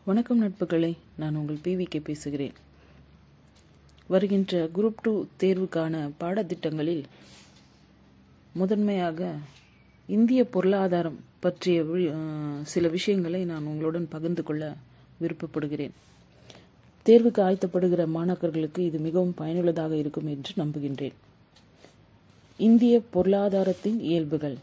வணக்கம் நட்புகளே நான் உங்கள் பிவிகே பேசுகிறேன் வருகின்ற குரூப் டூ தேர்வுக்கான பாடத்திட்டங்களில் முதன்மையாக இந்திய பொருளாதாரம் பற்றிய வி- அஹ், சில விஷயங்களை நான் உங்களுடன் பகிர்ந்து கொள்ள விருப்பப்படுகிறேன் தேர்வுக்கு ஆயத்தப்படுகிற மாணாக்கர்களுக்கு இது மிகவும் பயனுள்ளதாக இருக்கும் என்று நம்புகின்றேன் இந்திய பொருளாதாரத்தின் இயல்புகள்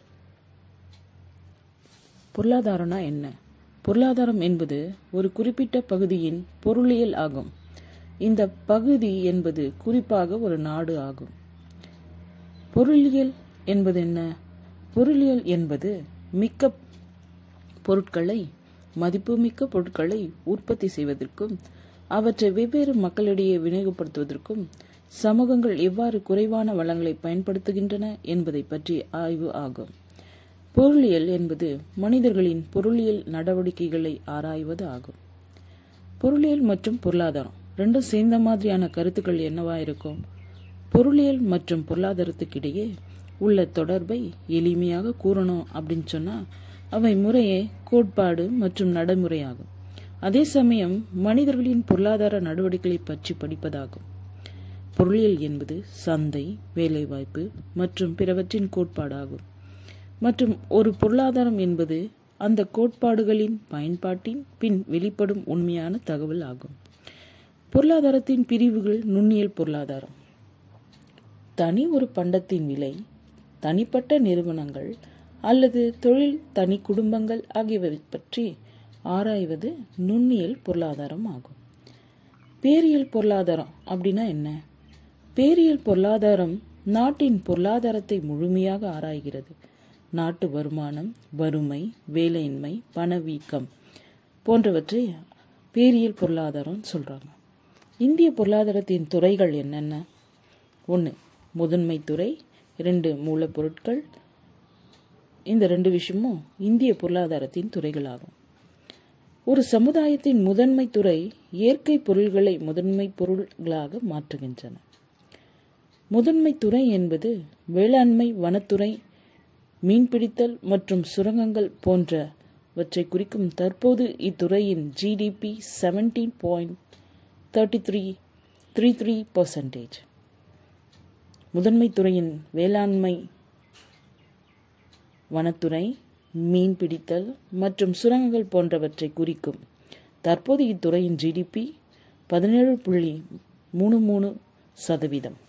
பொருளாதாரம்னா என்ன பொருளாதாரம் என்பது ஒரு குறிப்பிட்ட பகுதியின் பொருளியல் ஆகும் இந்த பகுதி என்பது குறிப்பாக ஒரு நாடு ஆகும் பொருளியல் என்பது என்ன பொருளியல் என்பது மிக்க பொருட்களை மதிப்புமிக்க பொருட்களை உற்பத்தி செய்வதற்கும் அவற்றை வெவ்வேறு மக்களிடையே விநியோகப்படுத்துவதற்கும் சமூகங்கள் எவ்வாறு குறைவான வளங்களை பயன்படுத்துகின்றன என்பதை பற்றிய ஆய்வு ஆகும் பொருளியல் என்பது மனிதர்களின் பொருளியல் நடவடிக்கைகளை ஆராய்வது ஆகும் பொருளியல் மற்றும் பொருளாதாரம் ரெண்டும் சேர்ந்த மாதிரியான கருத்துக்கள் என்னவா இருக்கும் பொருளியல் மற்றும் பொருளாதாரத்துக்கிடையே உள்ள தொடர்பை எளிமையாக கூறணும் அப்படின்னு சொன்னா அவை முறையே கோட்பாடு மற்றும் நடைமுறையாகும் அதே சமயம் மனிதர்களின் பொருளாதார நடவடிக்கைகளை பற்றி படிப்பதாகும் பொருளியல் என்பது சந்தை வேலைவாய்ப்பு மற்றும் பிறவற்றின் கோட்பாடாகும் மற்றும் ஒரு பொருளாதாரம் என்பது அந்த கோட்பாடுகளின் பயன்பாட்டின் பின் வெளிப்படும் உண்மையான தகவல் ஆகும் பொருளாதாரத்தின் பிரிவுகள் நுண்ணியல் பொருளாதாரம் தனி ஒரு பண்டத்தின் விலை தனிப்பட்ட நிறுவனங்கள் அல்லது தொழில் தனி குடும்பங்கள் ஆகியவை பற்றி ஆராய்வது நுண்ணியல் பொருளாதாரம் ஆகும் பேரியல் பொருளாதாரம் அப்படின்னா என்ன பேரியல் பொருளாதாரம் நாட்டின் பொருளாதாரத்தை முழுமையாக ஆராய்கிறது நாட்டு வருமானம் வறுமை வேலையின்மை பணவீக்கம் போன்றவற்றை பேரியல் பொருளாதாரம் சொல்றாங்க இந்திய பொருளாதாரத்தின் துறைகள் என்னென்ன ஒன்று முதன்மை துறை இரண்டு மூலப்பொருட்கள் இந்த ரெண்டு விஷயமும் இந்திய பொருளாதாரத்தின் துறைகளாகும் ஒரு சமுதாயத்தின் முதன்மை துறை இயற்கை பொருள்களை முதன்மை பொருள்களாக மாற்றுகின்றன முதன்மை துறை என்பது வேளாண்மை வனத்துறை மீன்பிடித்தல் மற்றும் சுரங்கங்கள் போன்றவற்றை குறிக்கும் தற்போது இத்துறையின் GDP seventeen point thirty three three three percentage முதன்மை துறையின் வேளாண்மை வனத்துறை மீன்பிடித்தல் மற்றும் சுரங்கங்கள் போன்றவற்றை குறிக்கும் தற்போது இத்துறையின் ஜிடிபி பதினேழு புள்ளி மூணு மூணு சதவீதம்